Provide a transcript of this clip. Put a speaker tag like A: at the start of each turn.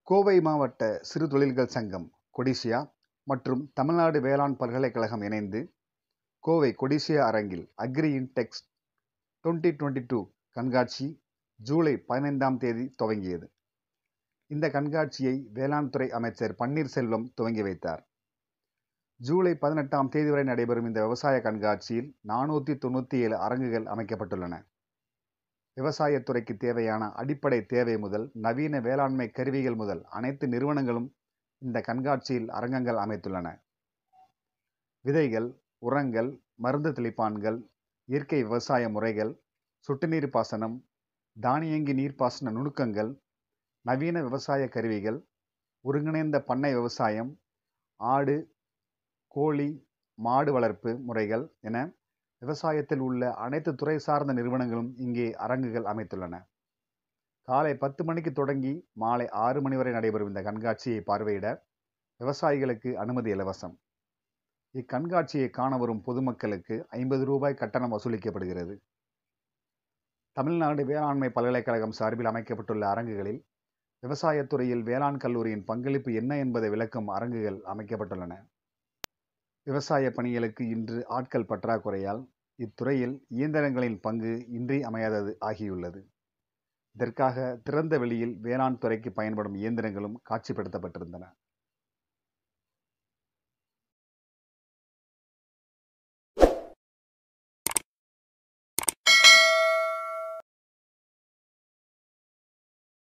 A: கோவை மாவட்ட சிறு தொழில்கள் சங்கம் கொடிசியா மற்றும் தமிழ்நாடு வேளாண் பல்கலைக்கழகம் இணைந்து கோவை கொடிசியா அரங்கில் agri intex twenty twenty two கண்காட்சி ஜூலை பதினைந்தாம் தேதி துவங்கியது இந்த கண்காட்சியை வேளாண் துறை அமைச்சர் பன்னீர்செல்வம் துவங்கி வைத்தார் ஜூலை பதினெட்டாம் தேதி வரை நடைபெறும் இந்த விவசாய கண்காட்சியில் நானூற்றி தொண்ணூற்றி ஏழு அரங்குகள் அமைக்கப்பட்டுள்ளன விவசாயத்துறைக்கு தேவையான அடிப்படை தேவை முதல் நவீன வேளாண்மை கருவிகள் முதல் அனைத்து நிறுவனங்களும் இந்த கண்காட்சியில் அரங்கங்கள் அமைத்துள்ளன விதைகள் உரங்கள் மருந்து தெளிப்பான்கள் இயற்கை விவசாய முறைகள் சொட்டுநீர் பாசனம் தானியங்கி நீர்ப்பாசன நுணுக்கங்கள் நவீன விவசாய கருவிகள் ஒருங்கிணைந்த பண்ணை விவசாயம் ஆடு கோழி மாடு வளர்ப்பு முறைகள் என விவசாயத்தில் உள்ள அனைத்து துறை சார்ந்த நிறுவனங்களும் இங்கே அரங்குகள் அமைத்துள்ளன காலை பத்து மணிக்கு தொடங்கி மாலை ஆறு மணி வரை நடைபெறும் இந்த கண்காட்சியை பார்வையிட விவசாயிகளுக்கு அனுமதி இலவசம் இக்கண்காட்சியை காண வரும் பொதுமக்களுக்கு ஐம்பது ரூபாய் கட்டணம் வசூலிக்கப்படுகிறது தமிழ்நாடு வேளாண்மை பல்கலைக்கழகம் சார்பில் அமைக்கப்பட்டுள்ள அரங்குகளில் விவசாயத்துறையில் வேளாண் கல்லூரியின் பங்களிப்பு என்ன என்பதை விளக்கும் அரங்குகள் அமைக்கப்பட்டுள்ளன விவசாய பணிகளுக்கு இன்று ஆட்கள் பற்றாக்குறையால் இத்துறையில் இயந்திரங்களின் பங்கு இன்றி அமையாதது ஆகியுள்ளது இதற்காக திறந்த வெளியில் வேளாண் துறைக்கு பயன்படும் இயந்திரங்களும் காட்சிப்படுத்தப்பட்டிருந்தன